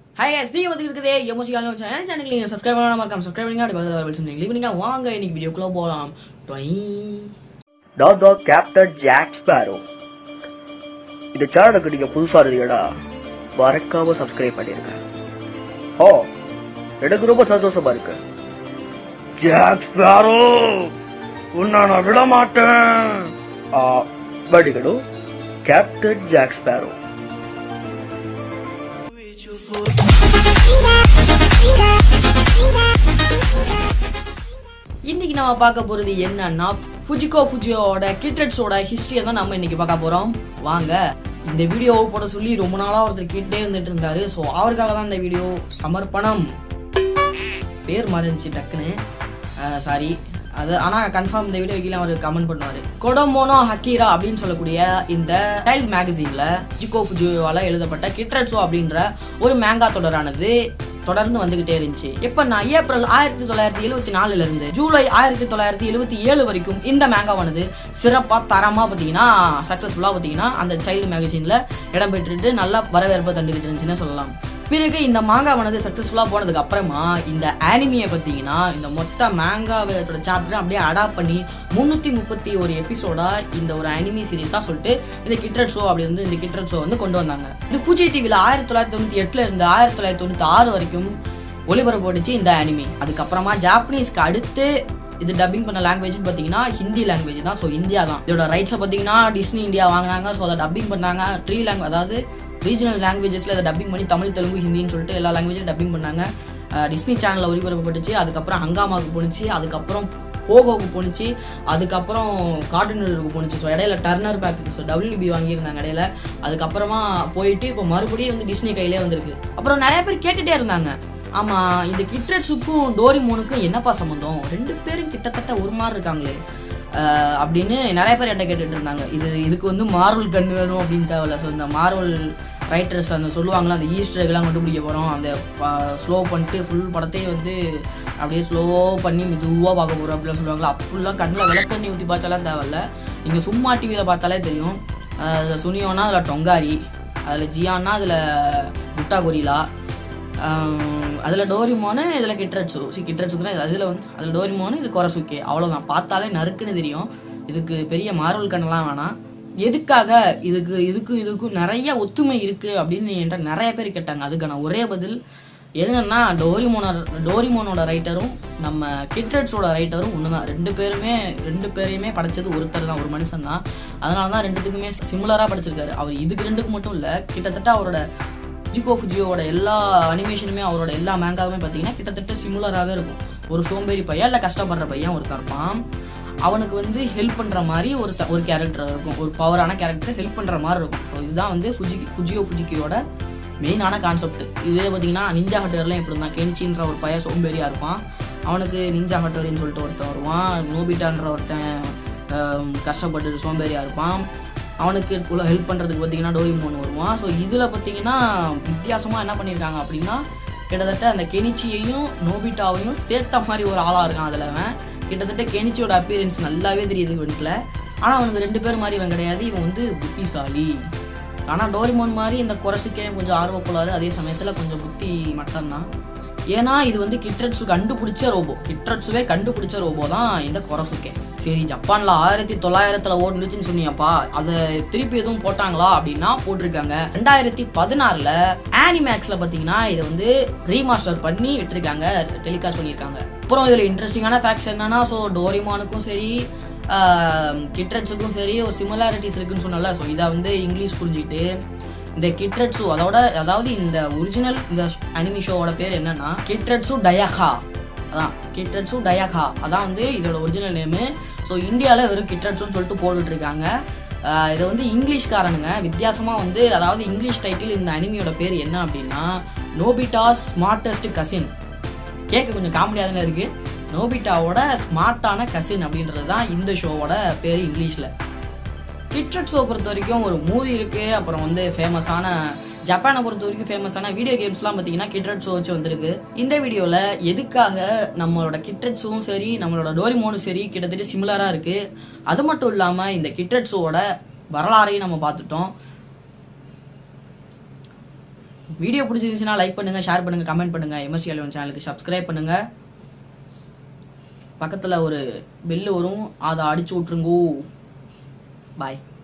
hi guys நீங்க வந்து இருக்குதே எமோசி காலம் சேனல் சேனலுக்கு நீங்க சப்ஸ்கிரைப் பண்ணாம இருக்காம சப்ஸ்கிரைப் பண்ணுங்க அப்படி பதில் வர சொன்னீங்க லீவ் பண்ணுங்க வாங்க இன்னைக்கு வீடியோக்குள்ள போலாம் டொய் dot dot Captain Jack Sparrow இந்த சேனலுக்கு நீங்க புதுசா இருந்தீங்கடா மறக்காம சப்ஸ்கிரைப் பண்ணிருங்க ஓ எனக்கு ரொம்ப சந்தோஷமா இருக்கு ஜாக் ஸ்பேரோ உன்னை நான் விட மாட்டேன் ஆ, மன்னிக்கணும் கேப்டன் ஜாக் ஸ்பேரோ இன்னைக்கு நம்ம பார்க்க போறது என்னன்னா ஃபுஜிகோ ஃபுஜியோட கிட்டட்ஸோட ஹிஸ்டரியை தான் நம்ம இன்னைக்கு பார்க்க போறோம் வாங்க இந்த வீடியோவை போட சொல்லி ரொம்ப நாளா ஒருத்தர் கேட்டே இருந்துட்டு இருந்தாரு ஸோ அவருக்காக தான் இந்த வீடியோ சமர்ப்பணம் பேர் மாறி இருந்துச்சு டக்குன்னு சாரி அது ஆனா கன்ஃபார்ம் இந்த வீடியோ கீழே அவர் கமெண்ட் பண்ணுவாரு கொடமோனோ ஹக்கீரா அப்படின்னு சொல்லக்கூடிய இந்த சைல்ட் மேகசின்ல ஜிகோ ஃபுஜியோவால எழுதப்பட்ட கிட்ரட்ஸோ அப்படின்ற ஒரு மேங்கா தொடரானது தொடர்ந்து வந்துகிட்டே இருந்துச்சு இப்ப நான் ஏப்ரல் ஆயிரத்தி தொள்ளாயிரத்தி எழுவத்தி நாலுல இருந்து ஜூலை ஆயிரத்தி தொள்ளாயிரத்தி எழுவத்தி ஏழு வரைக்கும் இந்த மேங்காவானது சிறப்பா தரமா பாத்தீங்கன்னா சக்சஸ்ஃபுல்லா பாத்தீங்கன்னா அந்த சைல்டு மேகசின்ல இடம்பெற்றுட்டு நல்லா வரவேற்பை தந்துகிட்டு இருந்துச்சுன்னு சொல்லலாம் பிறகு இந்த மாங்காவானது சக்ஸஸ்ஃபுல்லாக போனதுக்கு அப்புறமா இந்த ஆனிமியை பார்த்தீங்கன்னா இந்த மொத்த மாங்காவோட சாப்டர் அப்படியே அடாப்ட் பண்ணி முந்நூற்றி முப்பத்தி ஒரு எபிசோடா இந்த ஒரு அனிமி சீரிஸாக சொல்லிட்டு இந்த கிட்ரட் ஷோ அப்படி வந்து இந்த கிட்ரட் ஷோ வந்து கொண்டு வந்தாங்க இது ஃபுஜி டிவியில் ஆயிரத்தி தொள்ளாயிரத்தி தொண்ணூற்றி எட்டுல இருந்து ஆயிரத்தி தொள்ளாயிரத்தி தொண்ணூற்றி ஆறு வரைக்கும் ஒளிபரப்போட்டுச்சு இந்த அனிமி அதுக்கப்புறமா ஜாப்பனீஸ்க்கு அடுத்து இது டப்பிங் பண்ண லாங்குவேஜ்னு பார்த்தீங்கன்னா ஹிந்தி லாங்குவேஜ் தான் ஸோ இந்தியா தான் இதோட ரைட்ஸை பார்த்தீங்கன்னா டிஸ்னி இந்தியா வாங்கினாங்க ஸோ அதை டப்பிங் பண்ணாங்க த்ரீ லாங்குவேஜ் அதாவது ரீஜனல் லாங்குவேஜஸில் அதை டப்பிங் பண்ணி தமிழ் தெலுங்கு ஹிந்தின்னு சொல்லிட்டு எல்லா லாங்குவேஜும் டப்பிங் பண்ணாங்க அஹ் டிஸ்னி சேனலில் ஒளிபரப்பப்பட்டுச்சு அதுக்கப்புறம் ஹங்காமாவுக்கு போணுச்சு அதுக்கப்புறம் போகோவுக்கு போணுச்சு அதுக்கப்புறம் கார்ட்டூன் நெட்வொர்க்கு போணுச்சு ஸோ இடையில டர்னர் பேக் ஸோ டபிள்யூபி வாங்கியிருந்தாங்க இடையில அதுக்கப்புறமா போயிட்டு இப்போ மறுபடியும் வந்து டிஸ்னி கையிலே வந்திருக்கு அப்புறம் நிறைய பேர் கேட்டுட்டே இருந்தாங்க ஆமா இந்த கிட்ரட்ஸுக்கும் டோரிமோனுக்கும் என்னப்பா சம்மந்தம் ரெண்டு பேரும் கிட்டத்தட்ட ஒரு மாதிரி இருக்காங்களே அஹ் அப்படின்னு நிறைய பேர் என்கிட்ட கேட்டுட்டு இருந்தாங்க இது இதுக்கு வந்து மார்வல் கன் வேணும் அப்படின்னு தேவையில்ல ஸோ இந்த மார்வல் ரைட்டர்ஸ் அந்த சொல்லுவாங்களா அந்த ஈஸ்டர் எல்லாம் கண்டுபிடிக்க போகிறோம் அந்த ஸ்லோ பண்ணிட்டு ஃபுல் படத்தையும் வந்து அப்படியே ஸ்லோ பண்ணி மெதுவாக பார்க்க போகிறோம் அப்படிலாம் சொல்லுவாங்களா அப்படிலாம் கண்ணில் விளக்கண்ணி ஊற்றி பார்த்தாலாம் தேவையில்ல நீங்கள் சும்மா டிவியில் பார்த்தாலே தெரியும் அதில் சுனியோனா அதில் டொங்காரி அதில் ஜியான்னா அதில் முட்டா கொரிலா அதில் டோரிமோனு இதில் கிட்ரட்ஸு சி கிட்ரட்ஸுக்குனா அதில் வந்து அதில் டோரிமோனு இது கொரசுக்கே அவ்வளோதான் பார்த்தாலே நறுக்குன்னு தெரியும் இதுக்கு பெரிய மார்வல் கண்ணெல்லாம் வேணாம் எதுக்காக இதுக்கு இதுக்கும் இதுக்கும் நிறைய ஒத்துமை இருக்குது அப்படின்னு என்கிட்ட நிறைய பேர் கேட்டாங்க அதுக்கான ஒரே பதில் என்னன்னா டோரிமோனோட டோரிமோனோட ரைட்டரும் நம்ம கிட்ரட்ஸோட ரைட்டரும் ஒன்று தான் ரெண்டு பேருமே ரெண்டு பேரையுமே படைச்சது ஒருத்தர் தான் ஒரு மனுஷன் தான் அதனால தான் ரெண்டுத்துக்குமே சிமிலராக படிச்சிருக்காரு அவர் இதுக்கு ரெண்டுக்கு மட்டும் இல்லை கிட்டத்தட்ட அவரோட ஜிகோ ஃபுஜியோட எல்லா அனிமேஷனுமே அவரோட எல்லா மேங்காவுமே பார்த்தீங்கன்னா கிட்டத்தட்ட சிமிலராகவே இருக்கும் ஒரு சோம்பேறி பையன் இல்லை கஷ்டப்படுற பையன் ஒருத்தன் இருப்பான் அவனுக்கு வந்து ஹெல்ப் பண்ணுற மாதிரி ஒரு த- ஒரு கேரக்டர் இருக்கும் ஒரு பவரான கேரக்டர் ஹெல்ப் பண்ணுற மாதிரி இருக்கும் ஸோ இதுதான் வந்து ஃபுஜி ஃபுஜியோ ஃபுஜிக்கியோட மெயினான கான்செப்ட் இதே பார்த்தீங்கன்னா நிஞ்சா ஹட்டர்லாம் எப்படி தான் கெனிச்சின்ற ஒரு பையன் சோம்பேறியாக இருப்பான் அவனுக்கு நிஞ்சா ஹட்டரின்னு சொல்லிட்டு ஒருத்தன் வருவான் நோபிட்டான்ற ஒருத்தன் ஆம், கஷ்டப்பட்டு சோம்பேறியாக இருப்பான் அவனுக்கு உள்ள ஹெல்ப் பண்ணுறதுக்கு பார்த்தீங்கன்னா டோரிமோன் வருவான் ஸோ இதில் பார்த்தீங்கன்னா வித்தியாசமாக என்ன பண்ணியிருக்காங்க அப்படின்னா கிட்டத்தட்ட அந்த கெனிச்சியையும் நோபிட்டாவையும் சேர்த்த மாதிரி ஒரு ஆளாக இருக்கான் அதில் அவன் கிட்டத்தட்ட கெனிச்சியோட அப்பியரன்ஸ் நல்லாவே தெரியுது இவனுக்குல ஆனால் அவனுக்கு ரெண்டு பேர் மாதிரி இவன் கிடையாது இவன் வந்து புத்திசாலி ஆனால் டோரிமோன் மாதிரி இந்த குரசுக்கே கொஞ்சம் ஆர்வக்குள்ளாரு அதே சமயத்தில் கொஞ்சம் புத்தி மட்டும்தான் ஏன்னா இது வந்து கிட்ரட்ஸு கண்டுபிடிச்ச ரோபோ கிட்ரட்ஸுவே கண்டுபிடிச்ச ரோபோ தான் இந்த கொரசுக்கே சரி ஜப்பான்ல ஆயிரத்தி தொள்ளாயிரத்துல ஓடுனுச்சுன்னு சொன்னியப்பா அதை திருப்பி எதுவும் போட்டாங்களா அப்படின்னா போட்டிருக்காங்க ரெண்டாயிரத்தி பதினாறுல ஆனிமேக்ஸ்ல பாத்தீங்கன்னா இதை வந்து ரீமாஸ்டர் பண்ணி விட்டுருக்காங்க டெலிகாஸ்ட் பண்ணியிருக்காங்க அப்புறம் இதுல இன்ட்ரெஸ்டிங்கான ஃபேக்ட்ஸ் என்னன்னா ஸோ டோரிமானுக்கும் சரி கிட்ரட்ஸுக்கும் சரி ஒரு சிமிலாரிட்டிஸ் இருக்குன்னு சொன்னல ஸோ இதை வந்து இங்கிலீஷ் புரிஞ்சுக்கிட்டு இந்த கிட்ரட்ஸு அதோட அதாவது இந்த ஒரிஜினல் இந்த அனிமி ஷோவோட பேர் என்னன்னா கிட்ரட்ஸு டயாகா அதான் கிட்ரட்ஸு டயாகா அதான் வந்து இதோட ஒரிஜினல் நேமு ஸோ இந்தியாவில் வெறும் கிட்ரட்ஸுன்னு சொல்லிட்டு போட்டுட்டு இருக்காங்க ஆஹ் இதை வந்து இங்கிலீஷ்காரனுங்க வித்தியாசமாக வந்து அதாவது இங்கிலீஷ் டைட்டில் இந்த அனிமியோட பேர் என்ன அப்படின்னா நோபிட்டாஸ் ஸ்மார்ட்டஸ்ட் கசின் கேட்க கொஞ்சம் காமெடியாக தானே இருக்கு நோபிட்டாவோட ஸ்மார்ட்டான கசின் அப்படின்றது தான் இந்த ஷோவோட பேர் இங்கிலீஷில் கிட்ரட் ஷோ பொறுத்த வரைக்கும் ஒரு மூவி இருக்கு அப்புறம் வந்து ஃபேமஸான ஜப்பானை பொறுத்த வரைக்கும் ஃபேமஸான வீடியோ கேம்ஸ்லாம் பார்த்தீங்கன்னா கிட்ரட் ஷோ வச்சு வந்திருக்கு இந்த வீடியோவில் எதுக்காக நம்மளோட கிட்ரட் ஷோவும் சரி நம்மளோட டோரிமோனும் சரி கிட்டத்தட்ட சிமிலராக இருக்கு அது மட்டும் இல்லாமல் இந்த கிட்ரட் ஷோவோட வரலாறையும் நம்ம பார்த்துட்டோம் வீடியோ பிடிச்சிருந்துச்சுன்னா லைக் பண்ணுங்க ஷேர் பண்ணுங்க கமெண்ட் பண்ணுங்க எம்எஸ்சி அலுவன் சேனலுக்கு சப்ஸ்கிரைப் பண்ணுங்க பக்கத்தில் ஒரு பெல்லு வரும் அதை அடிச்சு விட்ருங்கோ பாய்